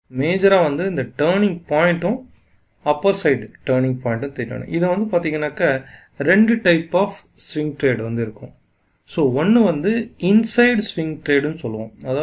மேஜராக வந்து இந்த டேர்னிங் பாயிண்ட்டும் அப்பர் சைடு டேர்னிங் பாயிண்ட்டும் தெரியணும் இதை வந்து பார்த்தீங்கன்னாக்கா ரெண்டு டைப் ஆஃப் ஸ்விங் ட்ரேட் வந்து இருக்கும் ஸோ ஒன்று வந்து இன்சைடு ஸ்விங் ட்ரேடுன்னு சொல்லுவோம் அதாவது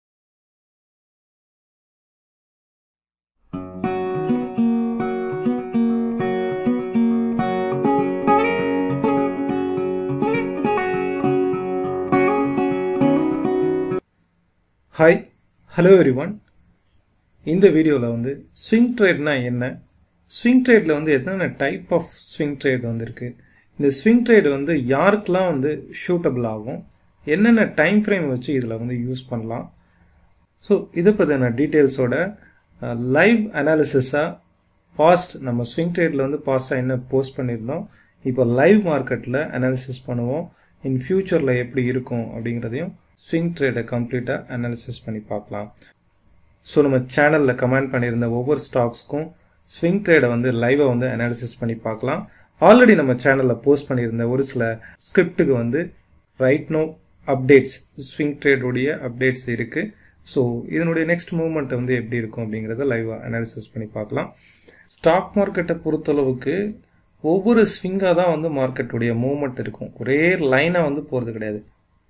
ஹாய் ஹலோ எவ்ரி ஒன் இந்த வீடியோவில் வந்து ஸ்விங் ட்ரேட்னா என்ன ஸ்விங் ட்ரேடில் வந்து என்னென்ன டைப் ஆஃப் ஸ்விங் ட்ரேட் வந்து இருக்குது இந்த ஸ்விங் ட்ரேட் வந்து யாருக்கெல்லாம் வந்து ஷூட்டபிள் ஆகும் என்னென்ன டைம் ஃப்ரேம் வச்சு இதில் வந்து யூஸ் பண்ணலாம் ஸோ இதை பற்றின டீட்டெயில்ஸோட லைவ் அனாலிசிஸாக பாஸ்ட் நம்ம ஸ்விங் ட்ரேடில் வந்து பாஸ்ட்டாக என்ன போஸ்ட் பண்ணியிருந்தோம் இப்போ லைவ் மார்க்கெட்டில் அனாலிசிஸ் பண்ணுவோம் இன் ஃபியூச்சரில் எப்படி இருக்கும் அப்படிங்கிறதையும் ஸ்விங் ட்ரேடை கம்ப்ளீட்டாக அனாலிசிஸ் பண்ணி பார்க்கலாம் ஸோ நம்ம சேனலில் கமெண்ட் பண்ணியிருந்த ஒவ்வொரு ஸ்டாக்ஸ்க்கும் ஸ்விங் ட்ரேடை வந்து லைவாக வந்து அனாலிசிஸ் பண்ணி பார்க்கலாம் ஆல்ரெடி நம்ம சேனலில் போஸ்ட் பண்ணியிருந்த ஒரு சில ஸ்கிரிப்டுக்கு வந்து ரைட் நோ அப்டேட்ஸ் ஸ்விங் ட்ரேடுடைய அப்டேட்ஸ் இருக்குது ஸோ இதனுடைய நெக்ஸ்ட் மூவ்மெண்ட் வந்து எப்படி இருக்கும் அப்படிங்கிறத லைவாக அனாலிசிஸ் பண்ணி பார்க்கலாம் ஸ்டாக் மார்க்கெட்டை பொறுத்தளவுக்கு ஒவ்வொரு ஸ்விங்காக தான் வந்து மார்க்கெட்டுடைய மூவ்மெண்ட் இருக்கும் ஒரே லைனாக வந்து போகிறது கிடையாது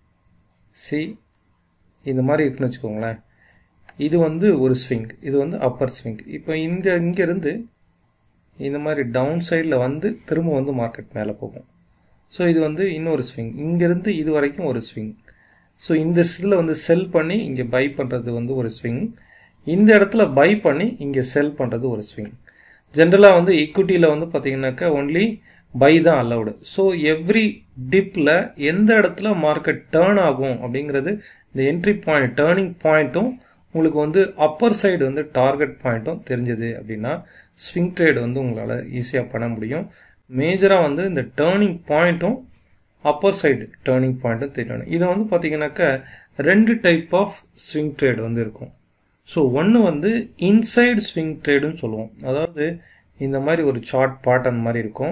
சி இந்த மாதிரி இருக்குன்னு வச்சுக்கோங்களேன் இது வந்து ஒரு ஸ்விங் இது வந்து அப்பர் ஸ்விங் இப்போ இந்த இங்கேருந்து இந்த மாதிரி டவுன் சைடில் வந்து திரும்ப வந்து மார்க்கெட் மேலே போகும் ஸோ இது வந்து இன்னொரு ஸ்விங் இங்கேருந்து இது வரைக்கும் ஒரு ஸ்விங் ஸோ இந்த இதில் வந்து செல் பண்ணி இங்கே பை பண்ணுறது வந்து ஒரு ஸ்விங் இந்த இடத்துல பை பண்ணி இங்கே செல் பண்ணுறது ஒரு ஸ்விங் ஜென்ரலாக வந்து ஈக்விட்டியில் வந்து பார்த்தீங்கன்னாக்கா ஒன்லி பை தான் அலவுடு ஸோ எவ்ரி டிப்பில் எந்த இடத்துல மார்க்கெட் டேர்ன் ஆகும் அப்படிங்கிறது இந்த என்ட்ரி பாயிண்ட் டேர்னிங் பாயிண்ட்டும் உங்களுக்கு வந்து அப்பர் சைடு வந்து டார்கெட் பாயிண்ட்டும் தெரிஞ்சது அப்படின்னா ஸ்விங் ட்ரேட் வந்து உங்களால் ஈஸியாக பண்ண முடியும் மேஜராக வந்து இந்த டேர்னிங் பாயிண்ட்டும் அப்பர் சைடு டேர்னிங் பாயிண்ட்டும் தெரியணும் இதை வந்து பார்த்தீங்கன்னாக்கா ரெண்டு டைப் ஆஃப் ஸ்விங் ட்ரேட் வந்து இருக்கும் ஸோ ஒன்று வந்து இன்சைடு ஸ்விங் ட்ரேடுன்னு சொல்லுவோம் அதாவது இந்த மாதிரி ஒரு சார்ட் பேட்டர்ன் மாதிரி இருக்கும்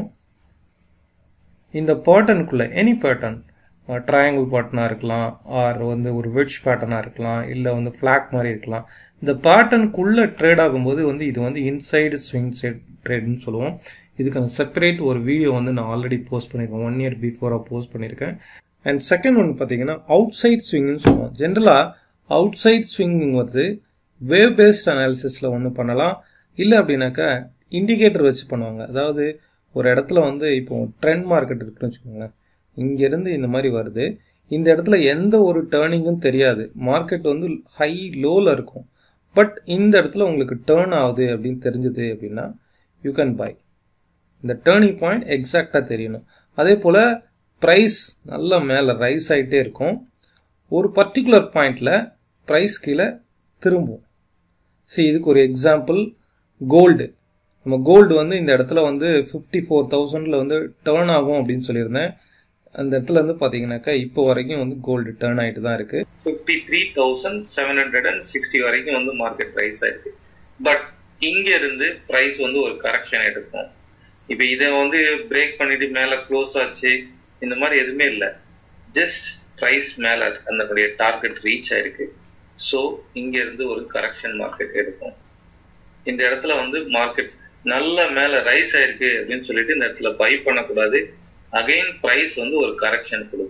இந்த பேட்டர்னுக்குள்ள எனி பேட்டர்ன் ட்ரையாங்கிள் பேட்டர்னாக இருக்கலாம் ஆர் வந்து ஒரு வெட்ஜ் பேட்டர்னாக இருக்கலாம் இல்லை வந்து ஃப்ளாக் மாதிரி இருக்கலாம் இந்த பேட்டர்னுக்குள்ளே ட்ரேட் ஆகும்போது வந்து இது வந்து இன்சைடு ஸ்விங் சைட் ட்ரேட்னு சொல்லுவோம் இதுக்கான செப்பரேட் ஒரு வீடியோ வந்து நான் ஆல்ரெடி போஸ்ட் பண்ணியிருக்கேன் ஒன் இயர் பிஃபோராக போஸ்ட் பண்ணியிருக்கேன் அண்ட் செகண்ட் ஒன் பார்த்தீங்கன்னா அவுட் சைட் ஸ்விங்னு சொல்லுவோம் ஜென்ரலாக அவுட் சைட் ஸ்விங் வந்து வேவ் பேஸ்ட் அனாலிசிஸில் ஒன்று பண்ணலாம் இல்லை அப்படின்னாக்கா இண்டிகேட்டர் வச்சு பண்ணுவாங்க அதாவது ஒரு இடத்துல வந்து இப்போ ட்ரெண்ட் மார்க்கெட் இருக்குன்னு வச்சுக்கோங்களேன் இங்கேருந்து இந்த மாதிரி வருது இந்த இடத்துல எந்த ஒரு டேர்னிங்கும் தெரியாது மார்க்கெட் வந்து ஹை லோவில் இருக்கும் பட் இந்த இடத்துல உங்களுக்கு டேர்ன் ஆகுது அப்படின்னு தெரிஞ்சது அப்படின்னா யூ கேன் பை இந்த டேர்னிங் பாயிண்ட் எக்ஸாக்டாக தெரியணும் அதே போல் ப்ரைஸ் நல்லா மேலே ரைஸ் ஆகிட்டே இருக்கும் ஒரு பர்டிகுலர் பாயிண்டில் ப்ரைஸ் கீழே திரும்பும் சரி இதுக்கு ஒரு எக்ஸாம்பிள் கோல்டு நம்ம கோல்டு வந்து இந்த இடத்துல வந்து ஃபிஃப்டி ஃபோர் தௌசண்டில் வந்து டேர்ன் ஆகும் அப்படின்னு சொல்லியிருந்தேன் அந்த இடத்துல வந்து பார்த்தீங்கன்னாக்கா இப்போ வரைக்கும் வந்து கோல்டு டேர்ன் ஆகிட்டு தான் இருக்கு fifty three thousand seven hundred and sixty வரைக்கும் வந்து மார்க்கெட் ப்ரைஸ் ஆயிருக்கு பட் இங்க இருந்து ப்ரைஸ் வந்து ஒரு கரெக்ஷன் எடுக்கும் இப்போ இதை வந்து பிரேக் பண்ணிட்டு மேலே க்ளோஸ் ஆச்சு இந்த மாதிரி எதுவுமே இல்லை ஜஸ்ட் ப்ரைஸ் மேலே அதனுடைய டார்கெட் ரீச் ஆயிருக்கு ஸோ இங்க இருந்து ஒரு கரெக்ஷன் மார்க்கெட் எடுக்கும் இந்த இடத்துல வந்து மார்க்கெட் நல்ல மேல ரைஸ் ஆயிருக்கு அப்படின்னு சொல்லிட்டு இந்த இடத்துல பை பண்ணக்கூடாது அகைன் பிரைஸ் வந்து ஒரு கரெக்ஷன் கொடுக்கும்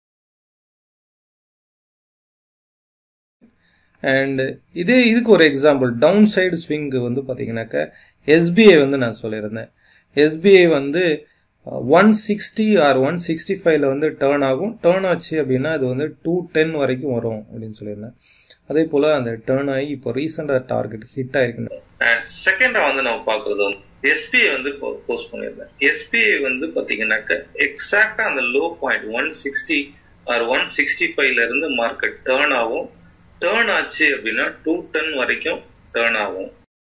அண்ட் இதே இதுக்கு ஒரு எக்ஸாம்பிள் டவுன் சைடு ஸ்விங் வந்து பார்த்தீங்கன்னாக்கா எஸ்பிஐ வந்து நான் சொல்லியிருந்தேன் எஸ்பிஐ வந்து one sixty or one sixty ஃபைவ்ல வந்து டேர்ன் ஆகும் டேர்ன் ஆச்சு அப்படின்னா அது வந்து டூ டென் வரைக்கும் வரும் அப்படின்னு சொல்லியிருந்தேன் அதே போல் அந்த டேர்ன் ஆகி இப்போ ரீசெண்டாக டார்கெட் ஹிட் ஆயிருக்கு அண்ட் செகண்டா வந்து நம்ம பார்க்குறது வந்து எஸ்பிஐ வந்து போஸ்ட் பண்ணியிருந்தேன் எஸ்பிஐ வந்து பார்த்தீங்கன்னாக்க எக்ஸாக்டா அந்த low point one sixty or one sixty ஃபைவ்ல இருந்து மார்க்கெட் டேர்ன் ஆகும் டேர்ன் ஆச்சு அப்படின்னா டூ டென் வரைக்கும் டேர்ன் ஆகும்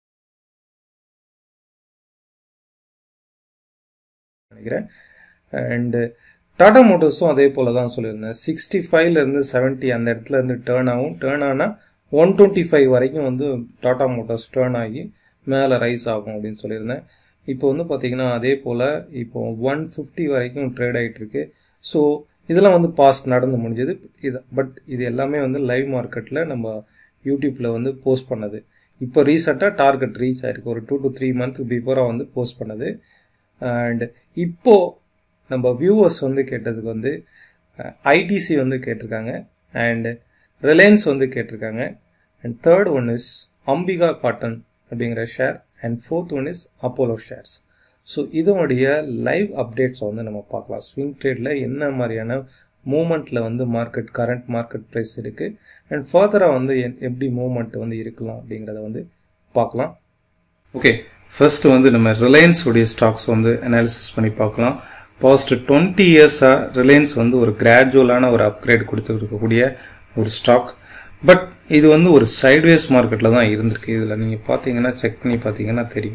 நினைக்கிறேன் அண்டு டாடா மோட்டர்ஸும் அதே போல தான் சொல்லியிருந்தேன் சிக்ஸ்டி ஃபைவ்ல இருந்து செவன்ட்டி அந்த இடத்துல இருந்து டேர்ன் ஆகும் டேர்ன் ஆனால் ஒன் டுவெண்ட்டி ஃபைவ் வரைக்கும் வந்து டாடா மோட்டார்ஸ் டேர்ன் ஆகி மேலே ரைஸ் ஆகும் அப்படின்னு சொல்லியிருந்தேன் இப்போ வந்து பார்த்தீங்கன்னா அதே போல் இப்போ ஒன் ஃபிஃப்டி வரைக்கும் ட்ரேட் ஆகிட்டு இருக்கு ஸோ இதெல்லாம் வந்து பாஸ்ட் நடந்து முடிஞ்சது இது பட் இது எல்லாமே வந்து லைவ் மார்க்கெட்டில் நம்ம யூடியூப்பில் வந்து போஸ்ட் பண்ணது இப்போ ரீசெண்டாக டார்கெட் ரீச் ஆயிருக்கு ஒரு டூ டு த்ரீ மந்த் பிஃபோராக வந்து போஸ்ட் பண்ணது அண்ட் இப்போ நம்ம வியூவர்ஸ் வந்து கேட்டதுக்கு வந்து ஐடிசி வந்து கேட்டிருக்காங்க அண்ட் ரிலையன்ஸ் வந்து கேட்டிருக்காங்க and third one is Ambika cotton அப்படிங்கிற share and fourth one is Apollo shares so இதனுடைய லைவ் அப்டேட்ஸை வந்து நம்ம பார்க்கலாம் ஸ்விங் ட்ரேடில் என்ன மாதிரியான மூமெண்ட்டில் வந்து மார்க்கெட் கரண்ட் மார்க்கெட் ப்ரைஸ் இருக்குது அண்ட் ஃபர்தராக வந்து எப்படி மூமெண்ட் வந்து இருக்கலாம் அப்படிங்கிறத வந்து பார்க்கலாம் ஓகே ஃபர்ஸ்ட் வந்து நம்ம ரிலையன்ஸ் உடைய ஸ்டாக்ஸ் வந்து அனாலிசிஸ் பண்ணி பார்க்கலாம் பாஸ்ட் டுவெண்ட்டி இயர்ஸாக ரிலையன்ஸ் வந்து ஒரு கிராஜுவலான ஒரு அப்கிரேட் கொடுத்து இருக்கக்கூடிய ஒரு ஸ்டாக் பட் இது வந்து ஒரு சைட்வேஸ் மார்க்கெட்டில் தான் இருந்திருக்கு இதில் நீங்கள் பார்த்தீங்கன்னா செக் பண்ணி பார்த்தீங்கன்னா தெரியும்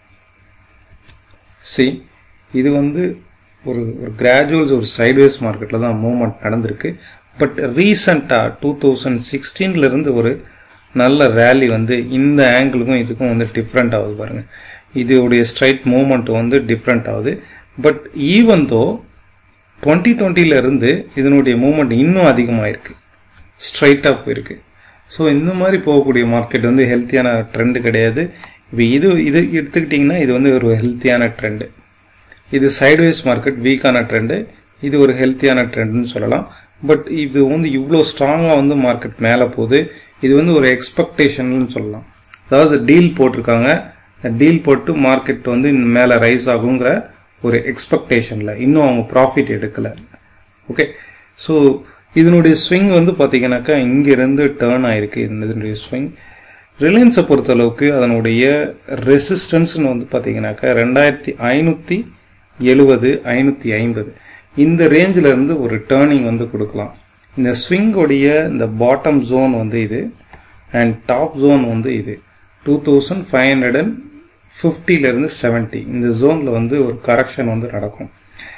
சி இது வந்து ஒரு ஒரு கிராஜுவல்ஸ் ஒரு சைட்வேஸ் மார்க்கெட்டில் தான் மூவ்மெண்ட் நடந்திருக்கு பட் ரீசண்டாக டூ தௌசண்ட் சிக்ஸ்டீன்லேருந்து ஒரு நல்ல ரேலி வந்து இந்த ஆங்கிளுக்கும் இதுக்கும் வந்து டிஃப்ரெண்ட் ஆகுது பாருங்க இதோடைய ஸ்ட்ரைட் மூவ்மெண்ட் வந்து டிஃப்ரெண்ட் ஆகுது பட் ஈவன் தோ டுவெண்ட்டி டுவெண்ட்டிலேருந்து இதனுடைய மூவ்மெண்ட் இன்னும் அதிகமாயிருக்கு ஸ்ட்ரைட்டாக போயிருக்கு ஸோ இந்த மாதிரி போகக்கூடிய மார்க்கெட் வந்து ஹெல்த்தியான ட்ரெண்டு கிடையாது இப்போ இது இது எடுத்துக்கிட்டிங்கன்னா இது வந்து ஒரு ஹெல்த்தியான ட்ரெண்டு இது சைட்வேஸ் மார்க்கெட் வீக்கான ட்ரெண்டு இது ஒரு ஹெல்த்தியான ட்ரெண்டுன்னு சொல்லலாம் பட் இது வந்து இவ்வளோ ஸ்ட்ராங்காக வந்து மார்க்கெட் மேலே போகுது இது வந்து ஒரு எக்ஸ்பெக்டேஷன் சொல்லலாம் அதாவது டீல் போட்டிருக்காங்க டீல் போட்டு மார்க்கெட் வந்து மேலே ரைஸ் ஆகுங்கிற ஒரு எக்ஸ்பெக்டேஷனில் இன்னும் அவங்க ப்ராஃபிட் எடுக்கலை ஓகே ஸோ இதனுடைய ஸ்விங் வந்து பார்த்தீங்கன்னாக்கா இங்கிருந்து டேர்ன் ஆயிருக்கு இதனுடைய ஸ்விங் ரிலையன்ஸை பொறுத்தளவுக்கு அதனுடைய ரெசிஸ்டன்ஸ்னு வந்து பார்த்தீங்கன்னாக்கா ரெண்டாயிரத்தி ஐநூற்றி எழுபது ஐநூற்றி ஐம்பது இந்த ரேஞ்சில் இருந்து ஒரு டேர்னிங் வந்து கொடுக்கலாம் இந்த ஸ்விங்கோடைய இந்த பாட்டம் ஜோன் வந்து இது அண்ட் டாப் ஜோன் வந்து இது two thousand five hundred and ஃபிஃப்டிலேருந்து செவன்ட்டி இந்த ஜோனில் வந்து ஒரு கரெக்ஷன் வந்து நடக்கும்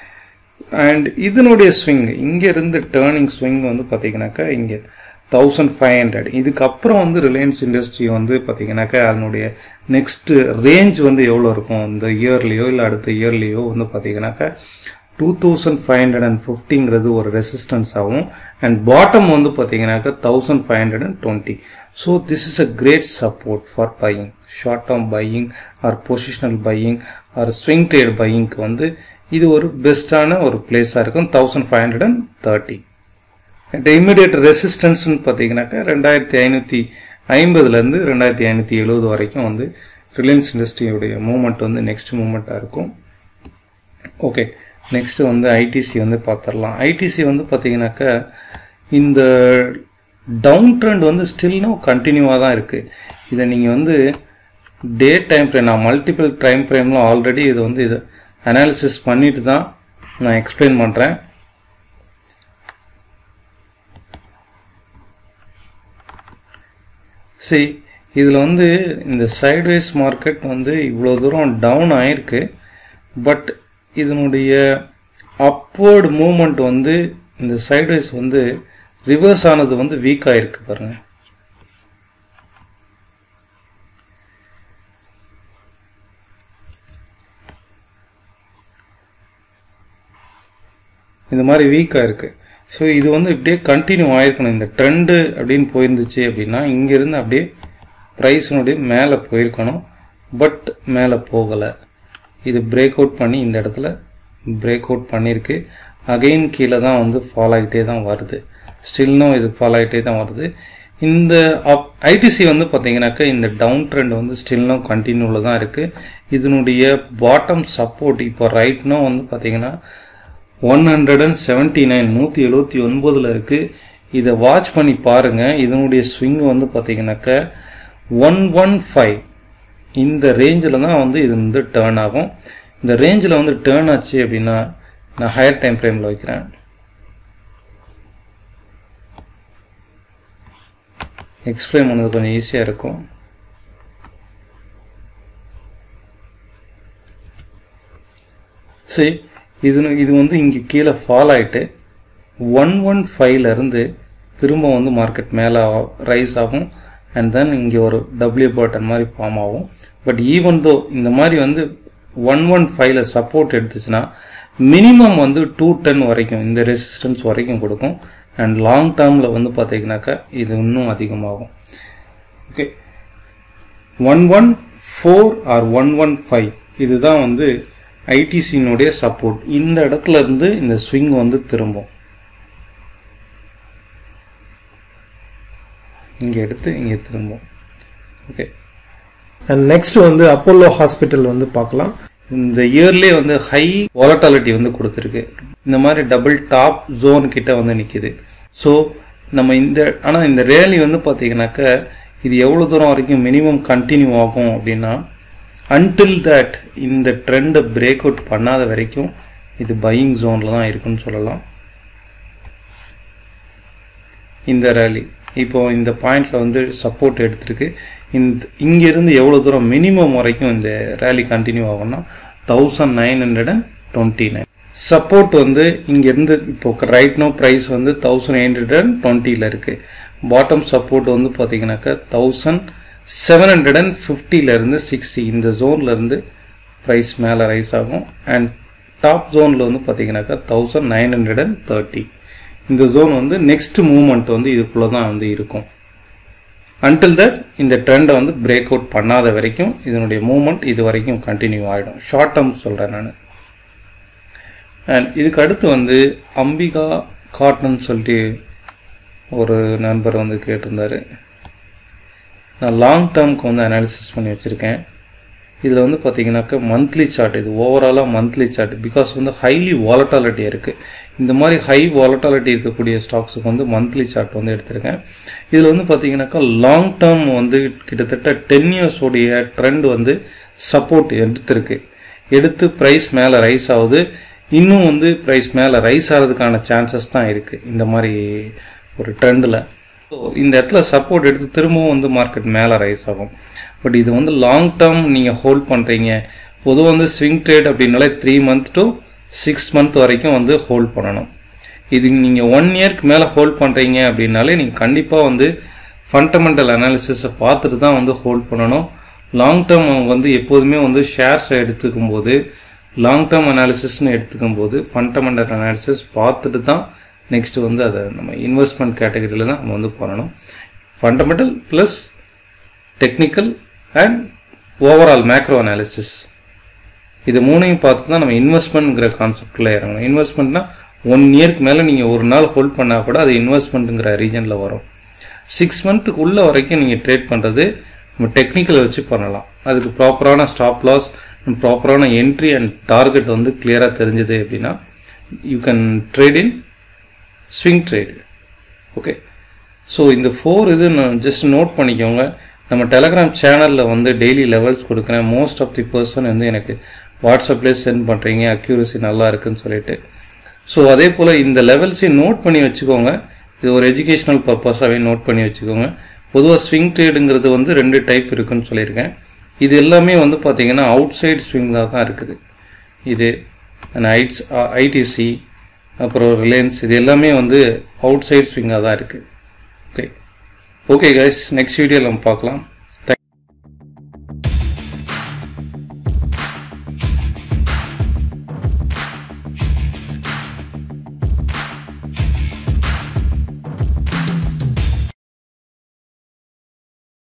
அண்ட் இதனுடைய ஸ்விங் இங்கேருந்து டேர்னிங் ஸ்விங் வந்து பார்த்தீங்கன்னாக்கா இங்கே தௌசண்ட் ஃபைவ் ஹண்ட்ரட் இதுக்கப்புறம் வந்து ரிலையன்ஸ் இண்டஸ்ட்ரி வந்து பார்த்தீங்கன்னாக்கா அதனுடைய நெக்ஸ்ட் ரேஞ்ச் வந்து எவ்வளோ இருக்கும் இந்த இயர்லேயோ இல்லை அடுத்த இயர்லேயோ வந்து பார்த்தீங்கன்னாக்கா two thousand five hundred and ஃபிஃப்டிங்கிறது ஒரு ரெசிஸ்டன்ஸ் ஆகும் அண்ட் பாட்டம் வந்து பார்த்தீங்கன்னாக்கா thousand five hundred and twenty so this is a great support for buying short term buying or positional buying or swing trade பையிங்க்கு வந்து இது ஒரு பெஸ்டான ஒரு பிளேஸாக இருக்கும் thousand five hundred and thirty and immediate ரெசிஸ்டன்ஸ்னு பார்த்தீங்கன்னாக்கா ரெண்டாயிரத்தி ஐநூற்றி ஐம்பதுலேருந்து ரெண்டாயிரத்தி ஐநூற்றி எழுபது வரைக்கும் வந்து ரிலையன்ஸ் இண்டஸ்ட்ரியோடைய மூமெண்ட் வந்து நெக்ஸ்ட் மூமெண்ட்டாக இருக்கும் ஓகே நெக்ஸ்ட் வந்து ஐடிசி வந்து பார்த்துடலாம் ஐடிசி வந்து பார்த்தீங்கன்னாக்கா இந்த டவுன் ட்ரெண்ட் வந்து ஸ்டில்னும் கண்டினியூவாக தான் இருக்குது இதை நீங்கள் வந்து டே டைம் ஃப்ரேம் நான் மல்டிபிள் டைம் ஃப்ரேமில் ஆல்ரெடி இது வந்து இதை அனாலிசிஸ் பண்ணிட்டு தான் நான் எக்ஸ்பிளைன் பண்ணுறேன் சரி இதில் வந்து இந்த சைட்வேஸ் மார்க்கெட் வந்து இவ்வளோ தூரம் டவுன் ஆயிருக்கு பட் இதனுடைய அப்வர்டு மூமெண்ட் வந்து இந்த சைட்வேஸ் வந்து ரிவர்ஸ் ஆனது வந்து வீக் ஆயிருக்கு பாருங்க இந்த மாதிரி வீக்காக இருக்குது ஸோ இது வந்து இப்படியே கண்டினியூ ஆயிருக்கணும் இந்த ட்ரெண்டு அப்படின்னு போயிருந்துச்சு அப்படின்னா இங்கேருந்து அப்படியே ப்ரைஸினுடைய மேலே போயிருக்கணும் பட் மேலே போகலை இது பிரேக் அவுட் பண்ணி இந்த இடத்துல பிரேக் அவுட் பண்ணியிருக்கு அகைன் கீழே தான் வந்து ஃபாலோ ஆகிட்டே தான் வருது ஸ்டில்னும் இது ஃபாலோ ஆகிட்டே தான் வருது இந்த அப் ஐடிசி வந்து பார்த்தீங்கன்னாக்கா இந்த டவுன் ட்ரெண்ட் வந்து ஸ்டில்னும் கண்டினியூவில் தான் இருக்குது இதனுடைய பாட்டம் சப்போர்ட் இப்போ ரைட்னும் வந்து பார்த்தீங்கன்னா one hundred and seventy nine நூற்றி எழுபத்தி ஒன்பதில் இருக்குது இதை வாட்ச் பண்ணி பாருங்கள் இதனுடைய ஸ்விங் வந்து பார்த்தீங்கன்னாக்கா ஒன் ஒன் ஃபைவ் இந்த ரேஞ்சில் தான் வந்து இது வந்து டேர்ன் ஆகும் இந்த ரேஞ்சில் வந்து டேர்ன் ஆச்சு அப்படின்னா நான் ஹையர் டைம் ஃப்ரேமில் வைக்கிறேன் எக்ஸ்பிளைன் பண்ணது கொஞ்சம் ஈஸியாக இருக்கும் சரி இது இது வந்து இங்கே கீழே ஃபால் ஆகிட்டு ஒன் ஒன் ஃபைவ்லேருந்து திரும்ப வந்து மார்க்கெட் மேலே ரைஸ் ஆகும் அண்ட் தென் இங்கே ஒரு டபிள்யூ பட்டன் மாதிரி ஃபார்ம் ஆகும் பட் ஈவன் தோ இந்த மாதிரி வந்து ஒன் ஒன் ஃபைவ்ல சப்போர்ட் எடுத்துச்சுன்னா மினிமம் வந்து டூ டென் வரைக்கும் இந்த ரெசிஸ்டன்ஸ் வரைக்கும் கொடுக்கும் அண்ட் லாங் டேர்மில் வந்து பார்த்தீங்கன்னாக்கா இது இன்னும் அதிகமாகும் okay one one four or one one five இதுதான் வந்து ஐடிசியினுடைய சப்போர்ட் இந்த இடத்துல இருந்து இந்த ஸ்விங் வந்து திரும்பும் இங்க எடுத்து இங்க திரும்பும் ஓகே அண்ட் நெக்ஸ்ட் வந்து அப்போலோ ஹாஸ்பிட்டல் வந்து பார்க்கலாம் இந்த இயர்லேயே வந்து ஹை வாலட்டாலிட்டி வந்து கொடுத்துருக்கு இந்த மாதிரி டபுள் டாப் ஜோன் கிட்ட வந்து நிக்குது ஸோ நம்ம இந்த ஆனால் இந்த ரேலி வந்து பார்த்தீங்கன்னாக்க இது எவ்வளோ தூரம் வரைக்கும் மினிமம் கண்டினியூ ஆகும் அப்படின்னா அன்டில் தட் இந்த ட்ரெண்டை பிரேக் அவுட் பண்ணாத வரைக்கும் இது பையிங் ஜோனில் தான் இருக்குன்னு சொல்லலாம் இந்த ரேலி இப்போ இந்த பாயிண்ட்ல வந்து சப்போர்ட் எடுத்திருக்கு இந்த இங்கிருந்து எவ்வளோ தூரம் மினிமம் வரைக்கும் இந்த ரேலி கண்டினியூ ஆகும்னா thousand nine hundred and twenty nine support வந்து இங்கிருந்து இப்போ ரைட் நோ ப்ரைஸ் வந்து தௌசண்ட் எயிட் ஹண்ட்ரட் அண்ட் டுவெண்ட்டியில் இருக்கு பாட்டம் சப்போர்ட் வந்து பார்த்தீங்கன்னாக்கா தௌசண்ட் செவன் ஹண்ட்ரட் அண்ட் ஃபிஃப்டிலேருந்து சிக்ஸ்டி இந்த ஜோன்ல இருந்து ப்ரைஸ் மேலே ரைஸ் ஆகும் அண்ட் டாப் ஜோனில் வந்து பார்த்தீங்கன்னாக்கா thousand nine hundred and thirty இந்த ஜோன் வந்து நெக்ஸ்ட் மூவ்மெண்ட் வந்து இதுக்குள்ள தான் வந்து இருக்கும் அன்டில் தட் இந்த ட்ரெண்டை வந்து பிரேக் அவுட் பண்ணாத வரைக்கும் இதனுடைய மூவ்மெண்ட் இது வரைக்கும் கண்டினியூ ஆகிடும் ஷார்ட் டேர்ம் சொல்கிறேன் நான் அண்ட் இதுக்கு அடுத்து வந்து அம்பிகா காட்டன் சொல்லிட்டு ஒரு நண்பர் வந்து கேட்டிருந்தாரு நான் லாங் டேர்ம்க்கு வந்து அனாலிசிஸ் பண்ணி வச்சுருக்கேன் இதில் வந்து பார்த்தீங்கன்னாக்கா மந்த்லி சார்ட் இது ஓவராலாக மந்த்லி சார்ட் பிகாஸ் வந்து ஹைலி வாலட்டாலிட்டியாக இருக்குது இந்த மாதிரி ஹை வாலட்டாலிட்டி இருக்கக்கூடிய ஸ்டாக்ஸுக்கு வந்து மந்த்லி சார்ட் வந்து எடுத்திருக்கேன் இதில் வந்து பார்த்தீங்கன்னாக்கா லாங் டேர்ம் வந்து கிட்டத்தட்ட டென் இயர்ஸோடைய ட்ரெண்ட் வந்து சப்போர்ட் எடுத்திருக்கு எடுத்து ப்ரைஸ் மேலே ரைஸ் ஆகுது இன்னும் வந்து ப்ரைஸ் மேலே ரைஸ் ஆகிறதுக்கான சான்சஸ் தான் இருக்குது இந்த மாதிரி ஒரு ட்ரெண்டில் ஸோ இந்த இடத்துல சப்போர்ட் எடுத்து திரும்பவும் வந்து மார்க்கெட் மேலே ரைஸ் ஆகும் பட் இது வந்து லாங் டேர்ம் நீங்கள் ஹோல்ட் பண்ணுறீங்க பொதுவாக வந்து ஸ்விங் ட்ரேட் அப்படின்னாலே three month to six month வரைக்கும் வந்து ஹோல்ட் பண்ணணும் இது நீங்கள் ஒன் இயர்க்கு மேலே ஹோல்ட் பண்ணுறீங்க அப்படின்னாலே நீங்கள் கண்டிப்பாக வந்து ஃபண்டமெண்டல் அனாலிசிஸை பார்த்துட்டு தான் வந்து ஹோல்ட் பண்ணணும் லாங் டேர்ம் வந்து எப்போதுமே வந்து ஷேர்ஸை எடுத்துக்கும் போது லாங் டேர்ம் அனாலிசிஸ்னு எடுத்துக்கும் போது ஃபண்டமெண்டல் அனாலிசிஸ் பார்த்துட்டு தான் நெக்ஸ்ட் வந்து அதை நம்ம இன்வெஸ்ட்மெண்ட் கேட்டகரியில் தான் நம்ம வந்து பண்ணணும் fundamental plus technical and overall macro analysis இது மூணையும் பார்த்து தான் நம்ம இன்வெஸ்ட்மெண்ட்ங்கிற கான்செப்டில் இறங்கணும் இன்வெஸ்ட்மெண்ட்னா ஒன் இயர்க்கு மேலே நீங்கள் ஒரு நாள் ஹோல்ட் பண்ணால் கூட அது இன்வெஸ்ட்மெண்ட்டுங்கிற ரீஜனில் வரும் சிக்ஸ் மந்த்துக்கு உள்ள வரைக்கும் நீங்கள் ட்ரேட் பண்ணுறது நம்ம டெக்னிக்கலை வச்சு பண்ணலாம் அதுக்கு ப்ராப்பரான ஸ்டாப் லாஸ் ப்ராப்பரான என்ட்ரி அண்ட் டார்கெட் வந்து கிளியராக தெரிஞ்சது அப்படின்னா you can trade in swing trade okay so இந்த ஃபோர் இது நான் ஜஸ்ட் நோட் பண்ணிக்கோங்க நம்ம டெலகிராம் சேனலில் வந்து டெய்லி லெவல்ஸ் கொடுக்குறேன் மோஸ்ட் ஆஃப் தி பர்சன் வந்து எனக்கு வாட்ஸ்அப்லேயே சென்ட் பண்ணுறீங்க அக்யூரசி நல்லா இருக்குன்னு சொல்லிட்டு ஸோ அதே போல் இந்த லெவல்ஸையும் நோட் பண்ணி வச்சுக்கோங்க இது ஒரு எஜுகேஷனல் பர்பஸாகவே நோட் பண்ணி வச்சுக்கோங்க பொதுவாக ஸ்விங் ட்ரேடுங்கிறது வந்து ரெண்டு டைப் இருக்குன்னு சொல்லியிருக்கேன் இது எல்லாமே வந்து பார்த்தீங்கன்னா அவுட் சைடு ஸ்விங்காக தான் இருக்குது இது ஐட்ஸ் ஐடிசி அப்புறம் ரிலையன்ஸ் இது எல்லாமே வந்து அவுட் சைடு ஸ்விங்காக தான் இருக்குது ஓகே ஓகே கைஸ் நெக்ஸ்ட் வீடியோவில் நம்ம பார்க்கலாம்